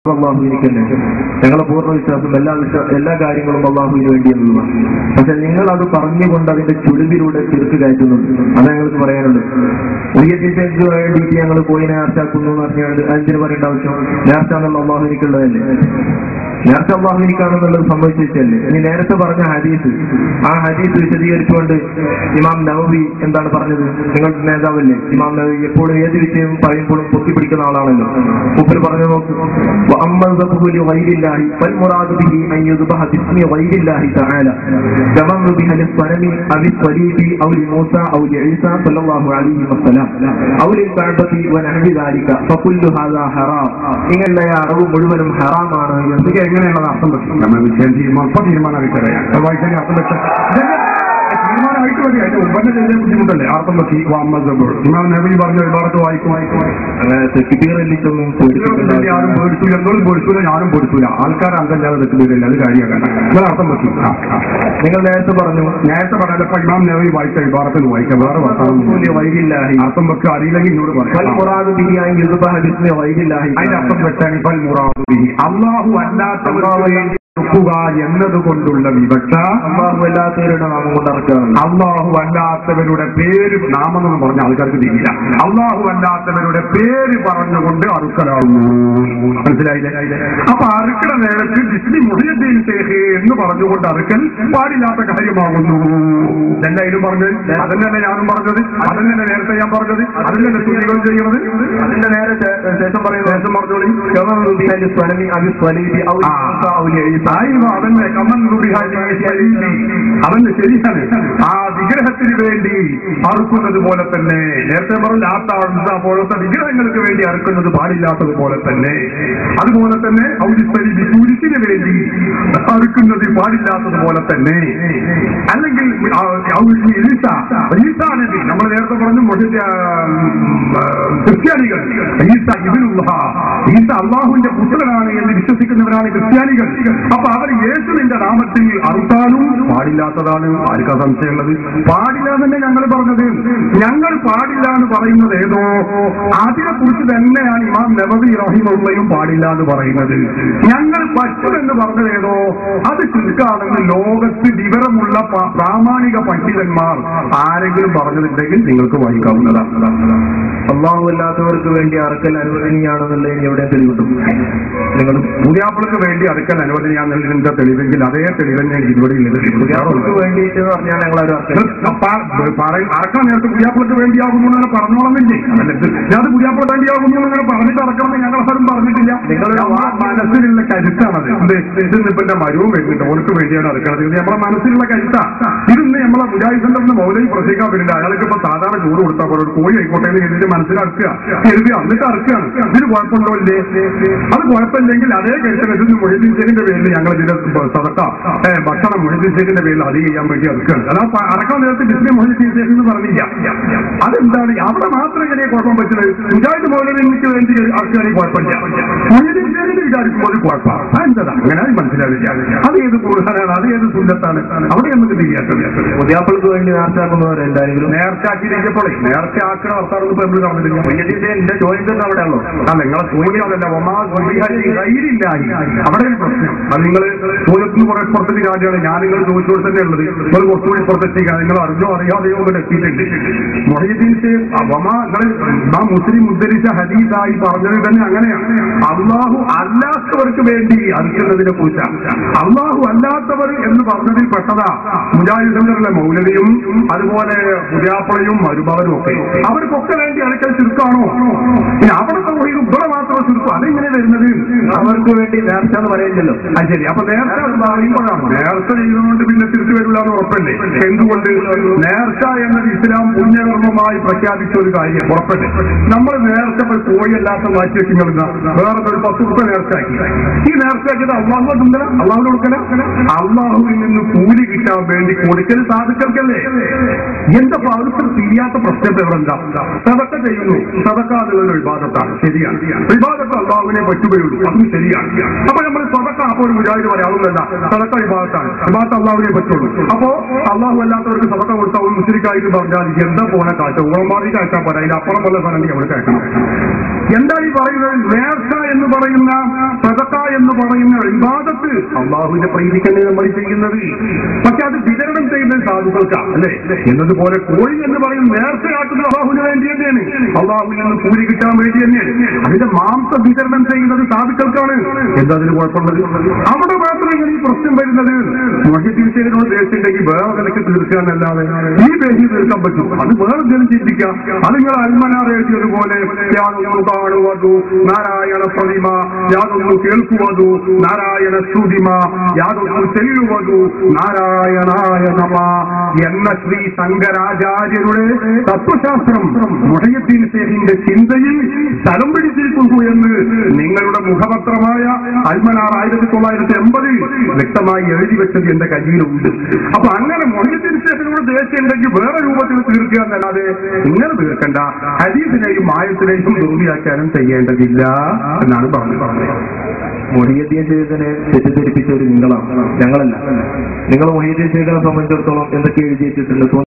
അള്ളാഹുവിനിക്കല്ലേ ഞങ്ങളെ പൂർണ്ണ വിശ്വാസം എല്ലാ വിശ്വാ എല്ലാ കാര്യങ്ങളും അള്ളാഹുവിന് വേണ്ടി എന്നുള്ളതാണ് പക്ഷെ നിങ്ങൾ അത് പറഞ്ഞുകൊണ്ട് അതിന്റെ ചുളിവിലൂടെ ചെറുക്ക് കയറ്റുന്നുണ്ട് അത് ഞങ്ങൾക്ക് പറയാനുണ്ട് ഉയർത്തിക്ക് വേണ്ടിയിട്ട് ഞങ്ങൾ പോയി നേർച്ചാക്കുന്നു എന്ന് പറഞ്ഞാൽ അതിന് പറയേണ്ട ആവശ്യം നേർച്ച എന്നുള്ള അള്ളാഹുവിനിക്കുള്ളതല്ലേ നേരത്തെ അള്ളാഹുവിനിക്കാണെന്നുള്ളത് സംഭവിച്ചു വെച്ചല്ലേ ഇനി നേരത്തെ പറഞ്ഞ ഹദീസ് ആ ഹദീസ് വിശദീകരിച്ചുകൊണ്ട് ഇമാം നവവി എന്താണ് പറഞ്ഞത് നിങ്ങളുടെ നേതാവല്ലേ ഇമാം നവവി എപ്പോഴും ഏത് വിഷയം പറയുമ്പോഴും പൊത്തിപ്പിടിക്കുന്ന ആളാണല്ലോ മുപ്പിൽ പറഞ്ഞു നോക്ക് وأما الذبح لغير الله فالمراد به أن يذبح باسم غير الله تعالى كمن ذبح للصنم أو الصليب أو لموسى أو لعيسى صلى الله عليه وسلم أو للكعبة ونحو ذلك فكل هذا حرام ഇങ്ങനെ അറിവ് മുഴുവനും ഹറാമാണ് എന്ന് ഇതൊക്കെ എങ്ങനെയാണ് അർത്ഥം വെച്ചത് നമ്മൾ വിഷയം തീരുമാനം ഇപ്പൊ തീരുമാനമായിട്ട് അറിയാം വായിച്ചാൽ അർത്ഥം വെച്ച തീരുമാനമായിട്ട് മതി അതിന്റെ മുമ്പന്നെ ചെറിയ ബുദ്ധിമുട്ടല്ലേ അർത്ഥം വെക്കി വാമസപ്പോൾ ഇമാം നബി പറഞ്ഞ വിഭാഗത്ത് വായിക്കും വായിക്കും അങ്ങനെ തെറ്റിദ്ധീരലിട്ടൊന്നും ഇതിനകത്ത് ആരും പേടിച്ചില്ല എന്തോളും പേടിച്ചില്ല ഞാനും പേടിച്ചില്ല ആൾക്കാർ അന്തല്ലാതെ തെറ്റിദ്ധരില്ല അത് കാര്യമാക്കണ്ട നിങ്ങൾ അർത്ഥം വെച്ചു ആ, ആ. നിങ്ങൾ നേരത്തെ പറഞ്ഞു നേരത്തെ പറഞ്ഞപ്പോ ഇമാം നബി വായിച്ച വിഭാഗത്തിൽ വായിക്കാം വേറെ വർത്തമാനം വൈകില്ലാഹി അർത്ഥം വെക്കുക അറിയില്ലെങ്കിൽ ഇങ്ങോട്ട് പറയാം ഫൽമുറാദു ബിഹി അൻ യുദ്ബഹ ബിസ്മി ഗൈരില്ലാഹി അതിന്റെ അർത്ഥം വെച്ചാൽ ഫൽ മുറാദു ബിഹി. അള്ളാഹു അല്ലാത്തവർക്ക് വേണ്ടി വെക്കുക എന്നതുകൊണ്ടുള്ള വിവക്ഷ അള്ളാഹു എല്ലാത്തവരുടെ നാമം കൊണ്ട് ഇറക്കുകയാണ് അള്ളാഹു അല്ലാത്തവരുടെ പേര് നാമം എന്ന് പറഞ്ഞ ആൾക്കാർക്ക് തിരിയില്ല അള്ളാഹു അല്ലാത്തവരുടെ പേര് പറഞ്ഞുകൊണ്ട് അറുക്കലാവുന്നു മനസ്സിലായില്ലേ അപ്പൊ അറുക്കണ നേരത്ത് ജിസ്മി മുഹിയുദ്ദീൻ ഷേഖ് എന്ന് പറഞ്ഞുകൊണ്ട് അറുക്കൽ പാടില്ലാത്ത കാര്യമാകുന്നു എന്തായാലും പറഞ്ഞത് അതന്നെ ഞാനും പറഞ്ഞത് അതന്നെ നേരത്തെ ഞാൻ പറഞ്ഞത് അതന്നെ സ്തുതികൾ ചെയ്യുന്നത് അതിന്റെ നേരെ ശേ- ശേഷം പറയുന്നത് ശേഷം പറഞ്ഞോളി കമൻ റുബിഹ ലിസ്വലമി അബി സ്വലീബി ഔ ആ. ലിമൂസ ഔ ലഈസ. ആയിവ അവന്റെ കമൻ അവന്റെ ശരിയാണ് ആ വിഗ്രഹത്തിന് വേണ്ടി അറുക്കുന്നത് പോലെ തന്നെ നേരത്തെ പറഞ്ഞ ലാത്ത പോലത്തെ വിഗ്രഹങ്ങൾക്ക് വേണ്ടി അറുക്കുന്നത് പാടില്ലാത്തത് പോലെ തന്നെ അതുപോലെ തന്നെ ഔരിസ്വരി കുരിശിന് വേണ്ടി അറുക്കുന്നത് പാടില്ലാത്തത് പോലെ തന്നെ അല്ലെങ്കിൽ ആ, ഔ- ഈസ ഈസ നബി നമ്മൾ നേരത്തെ പറഞ്ഞു മൊഹിദ്യ, ഉം, ആ, ക്രിസ്ത്യാനികൾ ഈസ ഇബിനുള്ള ഈസ അള്ളാഹുവിന്റെ പുത്രനാണ് എന്ന് വിശ്വസിക്കുന്നവരാണ് ക്രിസ്ത്യാനികൾ അപ്പൊ അവർ യേശുവിന്റെ നാമത്തിൽ അറുത്താനും പാടില്ലാത്തതാണ് ആർക്കാ സംശയമുള്ളത് പാടില്ല തന്നെ ഞങ്ങൾ പറഞ്ഞത് ഞങ്ങൾ പാടില്ല എന്ന് പറയുന്നത് ഏതോ അതിനെ കുറിച്ച് തന്നെയാണ് ഇമാം നബവി റഹിമുള്ളയും പാടില്ല എന്ന് പറയുന്നത് ഞങ്ങൾ പറ്റുമെന്ന് പറഞ്ഞത് ഏതോ അത് ചുരുക്കാണെന്ന് ലോകത്ത് വിവരമുള്ള പ- പ്രാമാണിക പണ്ഡിതന്മാർ ആരെങ്കിലും പറഞ്ഞിട്ടുണ്ടെങ്കിൽ നിങ്ങൾക്ക് വായിക്കാവുന്നതാണ് അള്ളാഹു അല്ലാത്തവർക്ക് വേണ്ടി അറക്കൽ അനുവദനീയാണെന്നുള്ളതിന് എവിടെ തെളിവിട്ടും നിങ്ങൾ പുതിയാപ്പിളക്ക് വേണ്ടി അടുക്കൽ അനുവദനീയാണെന്നതിന്റെ തെളിവെങ്കിൽ അതേ തെളിവ് ഞാൻ ഇവിടെ പുതിയാപ്പിൾക്ക് വേണ്ടിയിട്ട് എന്ന് പറഞ്ഞാൽ ഞങ്ങൾ ഒരു അറക്കൽ അറക്കാൻ നേരത്തെ പുതിയാപ്പിളക്ക് വേണ്ടിയാകുന്നു എന്ന് പറഞ്ഞോളന്നില്ലേ ഞാൻ പുതിയാപ്പിള വേണ്ടിയാകുന്നു എന്ന് പറഞ്ഞിട്ട് അറക്കണമെന്ന് ഞങ്ങൾ ആരും പറഞ്ഞിട്ടില്ല നിങ്ങളുടെ ആ മനസ്സിലുള്ള കരുത്താണത് ഇത് ഇതിന്ന് ഇപ്പൊ എന്റെ മരുവും വരുന്നുണ്ട് ഓർക്ക് വേണ്ടിയാണ് അറക്കണത് ഇത് നമ്മളെ മനസ്സിലുള്ള കരുത്താ ഇതൊന്ന് നമ്മളെ മുജാഹിദ് സെന്ററിന് മൗലവി പ്രത്യേകം വരുന്നില്ല അയാൾക്ക് ഇപ്പൊ സാധാരണ ചോറ് കൊടുത്താൽ പോലെ ഒരു കോഴി ആയിക്കോട്ടെ എന്ന് കരുതിട്ട് മനസ്സിലാക്കുക കരുതി എന്നിട്ട് അറക്കുകയാണ് ഇതിന് കുഴപ്പമുണ്ടോ ഇല്ലേ അത് കുഴപ്പമില്ലെങ്കിൽ അതേ കരുത്തനത്തിൽ മൊഹിദ്ദീൻ ഷേഖിന്റെ പേരിൽ ഞങ്ങൾ ഇതിന്റെ സദക്ക ഏ, ഭക്ഷണം മൊഹിദ്ദീൻ ഷേഖിന്റെ പേരിൽ അത് ചെയ്യാൻ വേണ്ടി അറക്കുകയാണ് അതാ പ- അറക്കാൻ നേരത്തെ ഡിസ്നി മൊഹിദ്ദീൻ ഷേഖ് എന്ന് പറഞ്ഞില്ല അതെന്താണ് അവിടെ മാത്രം എങ്ങനെ കുഴപ്പം പറ്റുന്നത് മുജാഹിദ് മൗലവിക്ക് വേണ്ടി അറക്കുകയാണെങ്കിൽ കുഴപ്പമില്ല മൊഹിദ്ദീൻ ഷേഖിന്റെ വിചാരിക്കുമ്പോൾ ഒരു കുഴപ്പമാണ് അതെന്താ അങ്ങനെ അത് മനസ്സിലാവില്ല അത് ഏത് കൂടുതലാണ് അത് ഏത് സുന്നത്താണ് അവിടെ നമുക്ക് തിരിയാത്തത് പുതിയാപ്പിൾക്ക് വേണ്ടി നേർച്ചാക്കുന്നവർ എന്തായാലും നേരത്തെ ആക്കിയിരിക്കപ്പോഴേ നേരത്തെ ആക്കണ വർത്താനം ഇപ്പൊ നമ്മൾ കാണുന്നില്ല എന്റെ ചോദ്യത്തിന് അവിടെ ഉള്ളൂ ആ നിങ്ങളെ സൂര്യ അതല്ല ഒമാ ധൈര്യമില്ലായി അവിടെ ഒരു പ്രശ്നം അത് നിങ്ങൾ സൂര്യത്തിന് കുറെ പുറത്തേക്ക് കാര്യമാണ് ഞാൻ നിങ്ങൾ ചോദിച്ചോട് തന്നെ ഉള്ളത് നിങ്ങൾ കുറച്ചുകൂടി പുറത്തെത്തിക്കുക നിങ്ങൾ അറിഞ്ഞോ അറിയാതെയോ ഇവിടെ എത്തിയിട്ടുണ്ട് മൊഹീദ്ദീൻ ഷേഖ് ഒമാ നിങ്ങൾ ആ മുസ്ലിം ഉദ്ധരിച്ച ഹദീസായി പറഞ്ഞത് തന്നെ അങ്ങനെയാണ് അള്ളാഹു അല്ലാത്തവർക്ക് വേണ്ടി അറിയിക്കുന്നതിനെ കുറിച്ചാണ് അള്ളാഹു അല്ലാത്തവർ എന്ന് പറഞ്ഞതിൽ പെട്ടതാ മുജാഹിദ് സെന്ററിലെ മൗലവിയും അതുപോലെ പുതിയാപ്പളയും മരുമകനും ഒക്കെ അവർക്കൊക്കെ വേണ്ടി അടക്കൽ ചുരുക്കാണോ ഇനി അവിടെ പോയി ഇവിടെ മാത്രം ചുരുക്കും അതെങ്ങനെ വരുന്നത് അവർക്ക് വേണ്ടി നേർച്ച എന്ന് പറയുന്നില്ലല്ലോ അത് ശരി അപ്പൊ നേരത്തെ അത് പറയുമ്പോഴാണ് നേർച്ച ചെയ്യുന്നതുകൊണ്ട് പിന്നെ തിരിച്ചു വരില്ല എന്ന് ഉറപ്പല്ലേ എന്തുകൊണ്ട് നേർച്ച എന്നത് ഇസ്ലാം പുണ്യകർമ്മമായി പ്രഖ്യാപിച്ച ഒരു കാര്യം ഉറപ്പല്ലേ നമ്മൾ നേർച്ച പോയി കോഴിയല്ലാത്ത മാറ്റി വെക്കുന്നത് വേറെ ഒരു പത്ത് രൂപ നേർച്ചയാക്കി ഈ നേർച്ചയാക്കിയത് അള്ളാഹു കൊടുക്കല അള്ളാഹു കൊടുക്കല അള്ളാഹുവിൽ നിന്ന് കൂലി കിട്ടാൻ വേണ്ടി കൊടുക്കൽ സാധിക്കൽക്കല്ലേ എന്താ അവർക്ക് തിരിയാത്ത പ്രശ്നം ഇവിടെ എന്താ സതക്ക ചെയ്യുന്നു സതക്ക എന്നുള്ളത് ഒരു വിവാദത്താണ് ശരിയാണ് വിവാദത്ത് അള്ളാഹുവിനെ പറ്റുകയുള്ളൂ അതും ശരിയാണ് അപ്പൊ നമ്മൾ സതക്ക അപ്പൊ ഒരു മുജാഹിദ് പറയാവുന്നല്ല സതക്ക വിവാദത്താണ് വിവാദത്ത് അള്ളാഹുവിനെ പറ്റുള്ളൂ അപ്പോ അള്ളാഹു അല്ലാത്തവർക്ക് സതക്ക കൊടുത്താൽ ഒരു മുസ്ലിക്കായിട്ട് പറഞ്ഞാൽ എന്താ പോലെ കാഴ്ച ഉറമാറി കാഴ്ച പോരാ അതിന്റെ അപ്പുറം വല്ല സ്ഥലം അവിടെ കേൾക്കണം എന്താണ് ഈ പറയുന്നത് നേർച്ച എന്ന് പറയുന്ന സതക്ക പറയുന്ന വിവാദത്ത് അള്ളാഹുവിന്റെ പ്രീതിക്കന്നെ നമ്മൾ ചെയ്യുന്നത് പക്ഷെ അത് വിതരണം ചെയ്യുന്നത് സാധുക്കൾക്കാണ് അല്ലേ എന്നതുപോലെ കോഴി എന്ന് പറയുന്നത് നേർച്ചയാക്കുന്നത് അള്ളാഹുവിന് വേണ്ടി തന്നെയാണ് അള്ളാഹുവിൽ നിന്ന് കൂലി കിട്ടാൻ വേണ്ടി തന്നെയാണ് അതിന്റെ മാംസം വിതരണം ചെയ്യുന്നത് സാധുക്കൾക്കാണ് എന്താ അതിന് കുഴപ്പമുള്ളത് അവിടെ മാത്രമേ ഇങ്ങനെ ഈ പ്രശ്നം വരുന്നത് മഹിതീർച്ചയോട് ദേശത്തുണ്ടെങ്കിൽ വേറെ നിലയ്ക്ക് തീർക്കാനല്ലാതെ ഈ പേശി തീർക്കാൻ പറ്റും അത് വേറെ എന്തെങ്കിലും ചിന്തിക്കാം അത് നിങ്ങൾ അൽമനാർ എഴുതിയതുപോലെ യാതൊന്നു കാണുവതു നാരായണ പ്രതിമ യാതൊന്നു കേൾക്കുവതു നാരായണ ശ്രുതിമ യാതൊന്നു ചെയ്യുവതു നാരായണായ നമ എന്ന ശ്രീ ശങ്കരാചാര്യരുടെ തത്വശാസ്ത്രം മുഹയ്യദ്ദീൻ സേഹിന്റെ ചിന്തയിൽ സ്ഥലം പിടിച്ചിരിക്കുന്നു എന്ന് നിങ്ങളുടെ മുഖപത്രമായ അൽമനാർ ആയിരത്തി തൊള്ളായിരത്തി എൺപതിൽ വ്യക്തമായി എഴുതി വെച്ചത് എന്റെ കയ്യിലുണ്ട് അപ്പൊ അങ്ങനെ മുഹയ്യദ്ദീൻ സേഹിനോട് ദേശം ഉണ്ടെങ്കിൽ വേറെ രൂപത്തിൽ തീർക്കുക എന്നല്ലാതെ ഇങ്ങനെ തീർക്കണ്ട ഹരീസിനെയും ആയത്തിനെയും ദുർവ്യാഖ്യാനം ചെയ്യേണ്ടതില്ല എന്നാണ് പറഞ്ഞു പറഞ്ഞത് മൊഹിയദ്ദീൻ ചെയ്തതിനെ തെറ്റിദ്ധരിപ്പിച്ച ഒരു നിങ്ങളാണ് ഞങ്ങളല്ല നിങ്ങൾ മൊഹിയദ്ദീൻ ചെയ്തതിനെ സംബന്ധിച്ചിടത്തോളം എന്തൊക്കെ എഴുതി വെച്ചിട്ടുണ്ട്